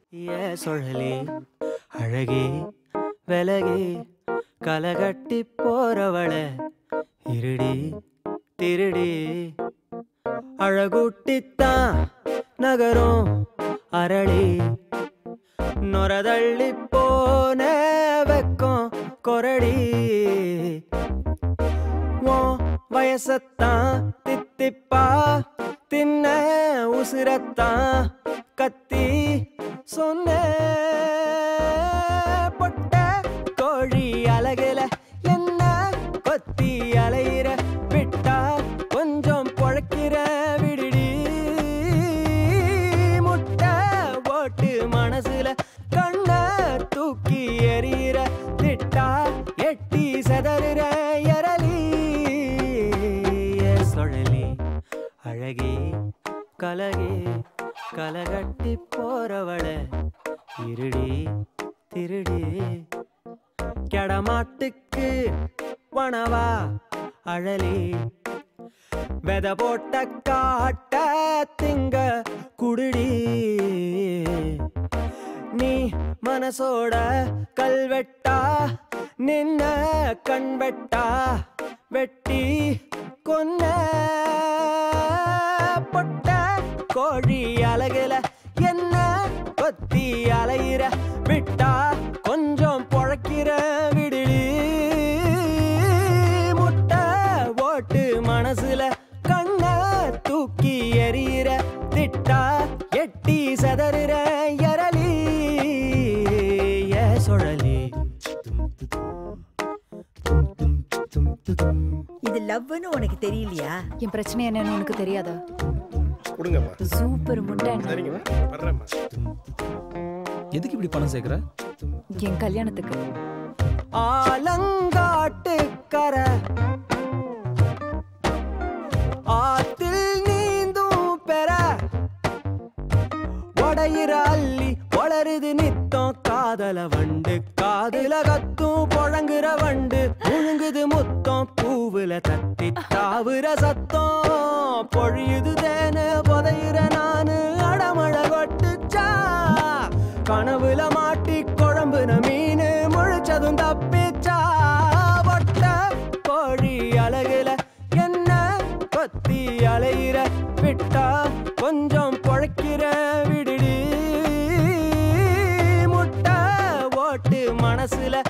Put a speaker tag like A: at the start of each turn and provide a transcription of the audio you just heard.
A: ஏ சுழலி அழகே விலகே கலகட்டி போறவள இருடி திருடி அழகுட்டித்தான் நகரும் அரளி நொரதள்ளி போன வெக்கம் கொரடி உன் வயசத்தான் தித்திப்பா தின்ன உசுரத்தான் கத்தி சொன்ன பொட்ட கோழி அழகுல என்ன கொத்தி அலையிற விட்டா கொஞ்சம் பொழைக்கிற விடுடி முட்டை போட்டு மனசுல கண்ண தூக்கி எறிகிற திட்டா எட்டி செதறுற எரலி ஏ சுழலி அழகே கலகே கலகட்டி போறவள இருடி திருடி கெடமாட்டுக்கு பணவா அழலி வெத போட்ட காட்ட திங்க குடுடி நீ மனசோட கல்வெட்டா நின்ன கண்வெட்டா வெட்டி கொன்ன பொட்ட கோழி அழகுல என்ன கொத்தி அலையிற விட்டா கொஞ்சம் பொழைக்கிற விடுடி முட்டை ஓட்டு மனசுல கண்ண தூக்கி எறிகிற திட்டா எட்டி சதறுற எரலி ஏ சுழலி
B: இது லவ்னு உனக்கு தெரியலையா
C: என் பிரச்சனை என்னன்னு உனக்கு தெரியாதா
D: கொடுங்கம்மா
C: சூப்பர் முண்டை
D: சரிங்கம்மா வர்றேம்மா
E: எதுக்கு இப்படி பணம் சேர்க்குற
C: என் கல்யாணத்துக்கு
A: ஆலங்காட்டுக்கர ஆத்தில் நீந்தும் பெற உடையிற அள்ளி வளருது நித்தம் காதல வண்டு காதுல கத்தும் புழங்குற வண்டு முழுங்குது முத்தம் பூவுல தத்தி தாவுற சத்தம் பொழியுது தேனு புதையிற நானு அடமழ கொட்டுச்சா கனவுல மாட்டி குழம்புன மீனு முழிச்சதும் தப்பிச்சா ஒட்ட கோழி அழகுல என்ன கொத்தி அலையிற விட்டா கொஞ்சம் பொழைக்கிற விடுடி முட்டை ஓட்டு மனசுல